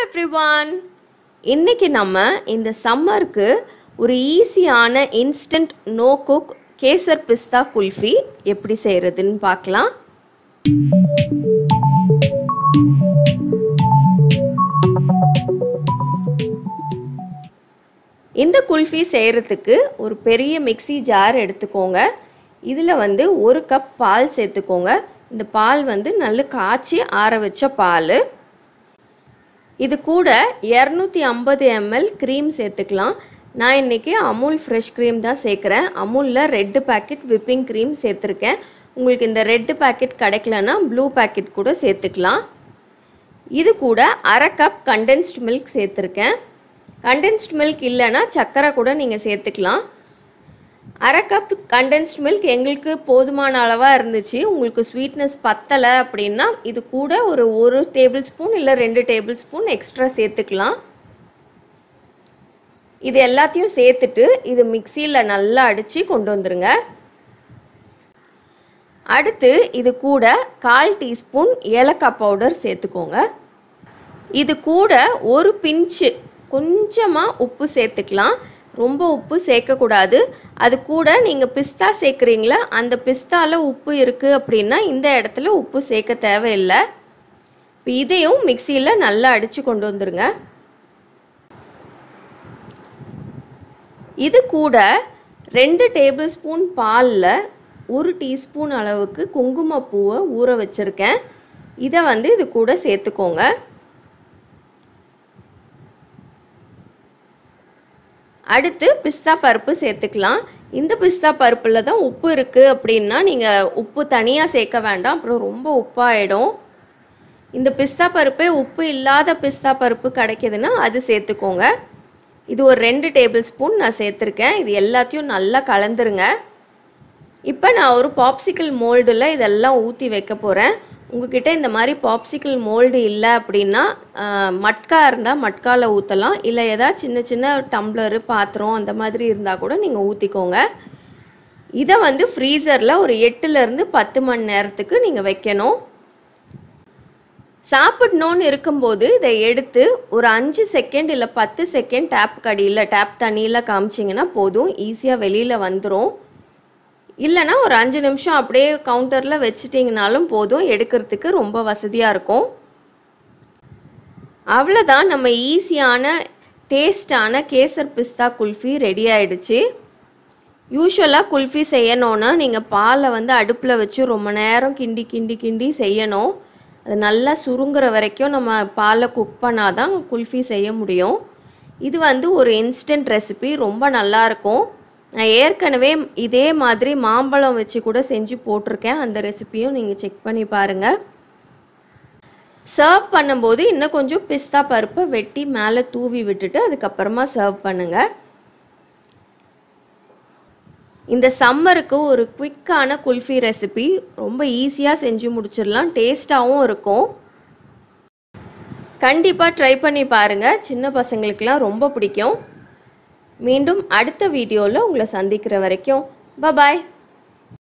everyone இன்னைக்கு நம்ம இந்த சம்மருக்கு ஒரு ஈஸியான instant no cook kesar pista kulfi எப்படி செய்கிறதுன்னு பார்க்கலாம் இந்த குல்ஃபி செய்கிறதுக்கு ஒரு பெரிய மிக்ஸி ஜார் எடுத்துக்கோங்க இதில் வந்து ஒரு கப் பால் சேர்த்துக்கோங்க இந்த பால் வந்து நல்ல காய்ச்சி ஆற வச்ச பால் இது கூட இரநூத்தி ஐம்பது எம்எல் க்ரீம் சேர்த்துக்கலாம் நான் இன்றைக்கி அமுல் ஃப்ரெஷ் க்ரீம் தான் சேர்க்குறேன் அமுலில் ரெட்டு பேக்கெட் விப்பிங் க்ரீம் சேர்த்துருக்கேன் உங்களுக்கு இந்த ரெட்டு பேக்கெட் கிடைக்கலன்னா ப்ளூ பேக்கெட் கூட சேர்த்துக்கலாம் இது கூட அரை கப் கண்டென்ஸ்ட் மில்க் சேர்த்துருக்கேன் கண்டென்ஸ்ட் மில்க் இல்லைன்னா சர்க்கரை கூட நீங்கள் சேர்த்துக்கலாம் அரை கப் கண்டென்ஸ்ட் மில்க் எங்களுக்கு போதுமான அளவாக இருந்துச்சு உங்களுக்கு ஸ்வீட்னஸ் பத்தலை அப்படின்னா இது கூட ஒரு ஒரு டேபிள் ஸ்பூன் இல்லை ரெண்டு டேபிள் ஸ்பூன் எக்ஸ்ட்ரா சேர்த்துக்கலாம் இது எல்லாத்தையும் சேர்த்துட்டு இது மிக்சியில் நல்லா அடித்து கொண்டு வந்துருங்க அடுத்து இது கூட கால் டீஸ்பூன் ஏலக்காய் பவுடர் சேர்த்துக்கோங்க இது கூட ஒரு பிஞ்சு கொஞ்சமாக உப்பு சேர்த்துக்கலாம் ரொம்ப உப்பு சேர்க்கக்கூடாது அது கூட நீங்கள் பிஸ்தா சேர்க்குறீங்களா அந்த பிஸ்தாவில் உப்பு இருக்குது அப்படின்னா இந்த இடத்துல உப்பு சேர்க்க தேவையில்லை இப்போ இதையும் மிக்சியில் நல்லா அடித்து கொண்டு வந்துருங்க இது கூட ரெண்டு டேபிள் ஸ்பூன் பாலில் ஒரு டீஸ்பூன் அளவுக்கு குங்குமப்பூவை ஊற வச்சுருக்கேன் இதை வந்து இது கூட சேர்த்துக்கோங்க அடுத்து பிஸ்தா பருப்பு சேர்த்துக்கலாம் இந்த பிஸ்தா பருப்பில் தான் உப்பு இருக்குது அப்படின்னா நீங்கள் உப்பு தனியாக சேர்க்க வேண்டாம் அப்புறம் ரொம்ப உப்பாயிடும் இந்த பிஸ்தா பருப்பே உப்பு இல்லாத பிஸ்தா பருப்பு கிடைக்கிதுன்னா அது சேர்த்துக்கோங்க இது ஒரு ரெண்டு டேபிள் ஸ்பூன் நான் சேர்த்துருக்கேன் இது எல்லாத்தையும் நல்லா கலந்துருங்க இப்போ நான் ஒரு பாப்சிக்கல் மோல்டில் இதெல்லாம் ஊற்றி வைக்க போகிறேன் உங்ககிட்ட இந்த மாதிரி பாப்சிக்கல் மோல்டு இல்லை அப்படின்னா மட்கா இருந்தால் மட்காவில் ஊற்றலாம் இல்லை ஏதாவது சின்ன சின்ன டம்ளரு பாத்திரம் அந்த மாதிரி இருந்தால் கூட நீங்கள் ஊற்றிக்கோங்க இதை வந்து ஃப்ரீசரில் ஒரு எட்டுலேருந்து பத்து மணி நேரத்துக்கு நீங்கள் வைக்கணும் சாப்பிடணும்னு இருக்கும்போது இதை எடுத்து ஒரு அஞ்சு செகண்ட் இல்லை பத்து செகண்ட் டேப் கடியில் டேப் தண்ணியில் காமிச்சிங்கன்னா போதும் ஈஸியாக வெளியில் வந்துடும் இல்லைனா ஒரு அஞ்சு நிமிஷம் அப்படியே கவுண்டரில் வச்சிட்டிங்கனாலும் போதும் எடுக்கிறதுக்கு ரொம்ப வசதியாக இருக்கும் அவ்வளோதான் நம்ம ஈஸியான டேஸ்டான கேசர் பிஸ்தா குல்ஃபி ரெடி ஆயிடுச்சு யூஸ்வலாக குல்ஃபி செய்யணுன்னா நீங்கள் பாலை வந்து அடுப்பில் வச்சு ரொம்ப நேரம் கிண்டி கிண்டி கிண்டி செய்யணும் அது நல்லா சுருங்குற வரைக்கும் நம்ம பாலை குக் பண்ணால் தான் குல்ஃபி செய்ய முடியும் இது வந்து ஒரு இன்ஸ்டன்ட் ரெசிபி ரொம்ப நல்லாயிருக்கும் நான் ஏற்கனவே இதே மாதிரி மாம்பழம் வச்சு கூட செஞ்சு போட்டிருக்கேன் அந்த ரெசிப்பியும் நீங்கள் செக் பண்ணி பாருங்கள் சர்வ் பண்ணும்போது இன்னும் கொஞ்சம் பிஸ்தா பருப்பை வெட்டி மேலே தூவி விட்டுட்டு அதுக்கப்புறமா சர்வ் பண்ணுங்கள் இந்த சம்மருக்கு ஒரு குவிக்கான குல்ஃபி ரெசிபி ரொம்ப ஈஸியாக செஞ்சு முடிச்சிடலாம் டேஸ்ட்டாகவும் இருக்கும் கண்டிப்பாக ட்ரை பண்ணி பாருங்கள் சின்ன பசங்களுக்கெலாம் ரொம்ப பிடிக்கும் மீண்டும் அடுத்த வீடியோவில் உங்களை சந்திக்கிற வரைக்கும் பபாய்